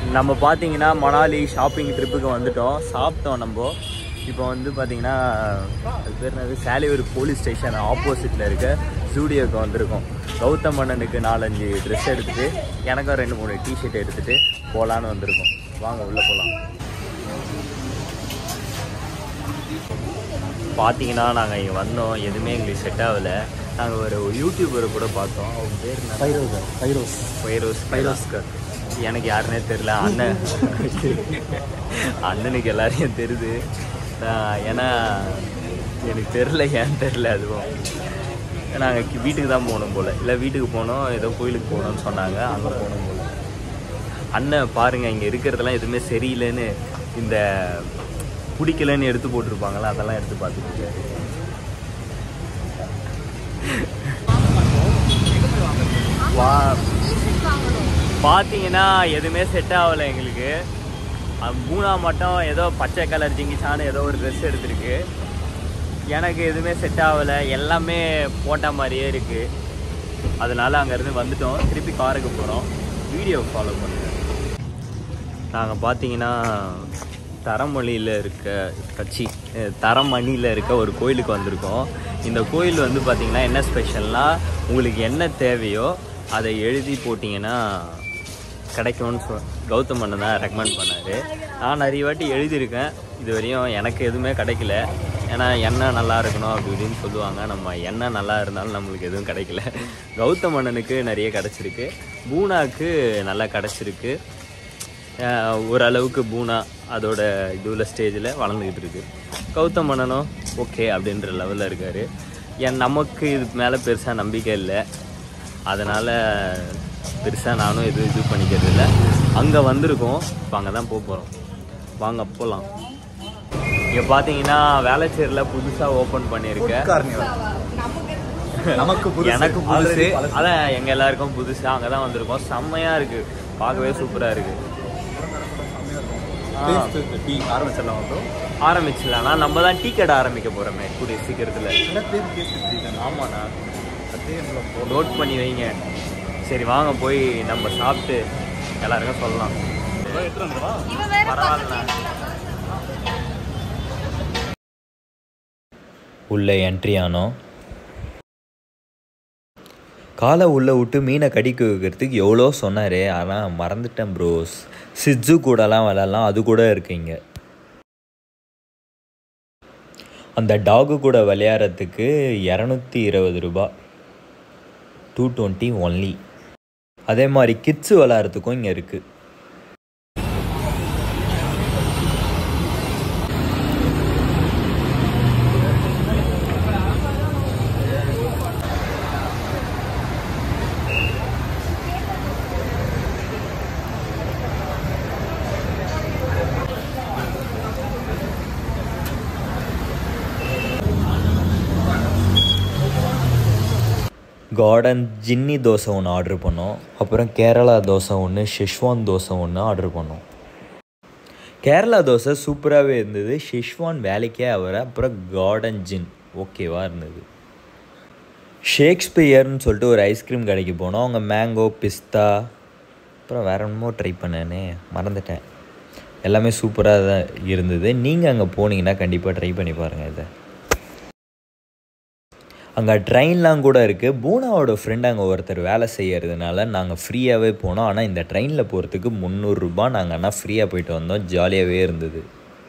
நம்ம பார்த்தீங்கன்னா மணாலி ஷாப்பிங் ட்ரிப்புக்கு வந்துட்டோம் சாப்பிட்டோம் நம்ம இப்போ வந்து பார்த்தீங்கன்னா அது பேர் என்னது சாலியூர் போலீஸ் ஸ்டேஷன் ஆப்போசிட்டில் இருக்க ஜூடியோக்கு வந்திருக்கோம் கௌதம் அண்ணனுக்கு நாலஞ்சு ட்ரெஸ் எடுத்துட்டு எனக்கும் ரெண்டு மூணு டிஷர்ட் எடுத்துட்டு போகலான்னு வந்திருக்கோம் வாங்க உள்ளே போகலாம் பார்த்தீங்கன்னா நாங்கள் இங்கே வந்தோம் எதுவுமே எங்களுக்கு செட் ஆகலை நாங்கள் ஒரு யூடியூபரை கூட பார்த்தோம் அவங்க பேர் என்ன ஃபைரோஸ் ஃபைரோஸ் ஃபைரோஸ் ஃபைரோஸ்கர் எனக்கு யாருன்னே தெரில அண்ணன் அண்ணனுக்கு எல்லாரையும் தெரியுது நான் ஏன்னா எனக்கு தெரில ஏன் தெரில அதுவும் நாங்கள் வீட்டுக்கு தான் போகணும் போல் இல்லை வீட்டுக்கு போனோம் ஏதோ கோயிலுக்கு போகணும்னு சொன்னாங்க அங்கே போகணும் போல் அண்ணன் பாருங்கள் இங்கே இருக்கிறதெல்லாம் எதுவுமே சரியில்லைன்னு இந்த பிடிக்கலன்னு எடுத்து போட்டிருப்பாங்களா அதெல்லாம் எடுத்து பார்த்துட்டு இருக்காரு. வா பார்த்தீங்கன்னா எதுவுமே செட் ஆகலை எங்களுக்கு அஹ் மூணா மட்டும் ஏதோ பச்சை கலர் ஜிங்கிச்சான்னு ஏதோ ஒரு ட்ரெஸ் எடுத்திருக்கு எனக்கு எதுவுமே செட் ஆகலை எல்லாமே போட்ட மாதிரியே இருக்குது அதனால அங்கேருந்து வந்துட்டோம் திருப்பி காருக்கு போகிறோம் வீடியோ ஃபாலோ பண்ணுங்க நாங்கள் பார்த்தீங்கன்னா தரமொழியில் இருக்க கட்சி அஹ் தரமணியில் இருக்க ஒரு கோயிலுக்கு வந்திருக்கோம் இந்த கோயில் வந்து பார்த்தீங்கன்னா என்ன ஸ்பெஷல்னால் உங்களுக்கு என்ன தேவையோ அதை எழுதி போட்டிங்கன்னா கிடைக்கும்னு சொ கௌதம் அண்ணன் தான் ரெக்கமெண்ட் பண்ணார் நான் நிறைய வாட்டி எழுதியிருக்கேன் இது வரையும் எனக்கு எதுவுமே கிடைக்கல ஏன்னா எண்ணெய் நல்லா இருக்கணும் அப்படி இப்படின்னு சொல்லுவாங்க நம்ம எண்ணெய் நல்லா இருந்தாலும் நம்மளுக்கு எதுவும் கிடைக்கல கௌதம் அண்ணனுக்கு நிறைய கிடச்சிருக்கு பூனாக்கு நல்லா கிடச்சிருக்கு அஹ் ஓரளவுக்கு பூனா அதோட இதுவில் ஸ்டேஜில் வளர்ந்துக்கிட்டு இருக்கு கௌதம் அண்ணனும் ஓகே அப்படின்ற லெவலில் இருக்கார் என் நமக்கு இது மேலே பெருசாக நம்பிக்கை இல்லை அதனால் பெருசாக நானும் எதுவும் இது பண்ணிக்கிறது இல்லை அங்கே வந்திருக்கோம் இப்போ அங்கே தான் போக போகிறோம் வாங்க போகலாம் இங்கே பார்த்தீங்கன்னா வேளச்சேரியில் புதுசாக ஓப்பன் பண்ணியிருக்கேன் கார்னிவல் நமக்கு புதுசு. எனக்கு புதுசு Already பழசு. அதான் எங்க எல்லாருக்கும் புதுசு அங்கே தான் வந்திருக்கோம் செம்மையா இருக்கு பார்க்கவே சூப்பரா இருக்கு ஆ, Taste இருக்கு. டீ ஆரம்பிச்சிடலாம் வந்து ஆரம்பிச்சிடலாம் நான் நம்ம தான் டீ கடை ஆரம்பிக்க போறோமே கூடிய சீக்கிரத்துல ஆமாண்ணா நோட் பண்ணி வைங்க சரி வாங்க போய் நம்ம சாப்பிட்டு எல்லாருக்கும் சொல்லலாம் பரவாயில்ல உள்ளே என்ட்ரி ஆனோம் காலை உள்ளே விட்டு மீனை கடிக்க வைக்கிறதுக்கு எவ்வளோ சொன்னார் ஆனால் மறந்துட்டேன் ப்ரோஸ் சிட்ஜு கூடலாம் விளாட்லாம் அது கூட இருக்குங்க அந்த டாகு கூட விளையாடுறதுக்கு இரநூத்தி இருபது ரூபா டூ டுவெண்ட்டி ஒன்லி அதே மாதிரி கிட்ஸு விளாட்றதுக்கும் இங்கே இருக்குது கார்டன் ஜின்னி தோசை ஒன்று ஆர்டர் பண்ணோம் அப்புறம் கேரளா தோசை ஒன்று ஷெஷ்வான் தோசை ஒன்று ஆர்டர் பண்ணோம் கேரளா தோசை சூப்பராகவே இருந்தது ஷெஷ்வான் வேலைக்கே ஆகிற அப்புறம் கார்டன் ஜின் ஓகேவா இருந்தது ஷேக்ஸ்பியர்னு சொல்லிட்டு ஒரு ஐஸ்கிரீம் கடைக்கு போனோம் அவங்க மேங்கோ பிஸ்தா அப்புறம் வேற என்னமோ ட்ரை பண்ணேனே மறந்துட்டேன் எல்லாமே சூப்பராக தான் இருந்தது நீங்கள் அங்கே போனீங்கன்னா கண்டிப்பாக ட்ரை பண்ணி பாருங்கள் இதை அங்கே ட்ரெயின்லாம் கூட இருக்குது பூனாவோட ஃப்ரெண்ட் அங்கே ஒருத்தர் வேலை செய்யறதுனால நாங்கள் ஃப்ரீயாகவே போனோம் ஆனால் இந்த ட்ரெயினில் போகிறதுக்கு முந்நூறுரூபா நாங்கள் ஆனால் ஃப்ரீயாக போயிட்டு வந்தோம் ஜாலியாகவே இருந்தது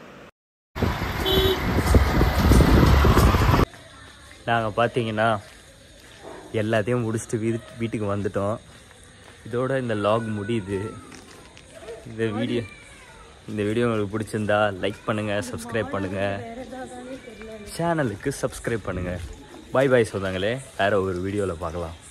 நாங்கள் பார்த்தீங்கன்னா எல்லாத்தையும் முடிச்சுட்டு வீடு வீட்டுக்கு வந்துட்டோம் இதோட இந்த லாக் முடியுது இந்த வீடியோ இந்த வீடியோ உங்களுக்கு பிடிச்சிருந்தா லைக் பண்ணுங்கள் சப்ஸ்கிரைப் பண்ணுங்கள் சேனலுக்கு சப்ஸ்கிரைப் பண்ணுங்கள் பாய் பாய் சொந்தங்களே வேறு ஒரு வீடியோவில் பார்க்கலாம்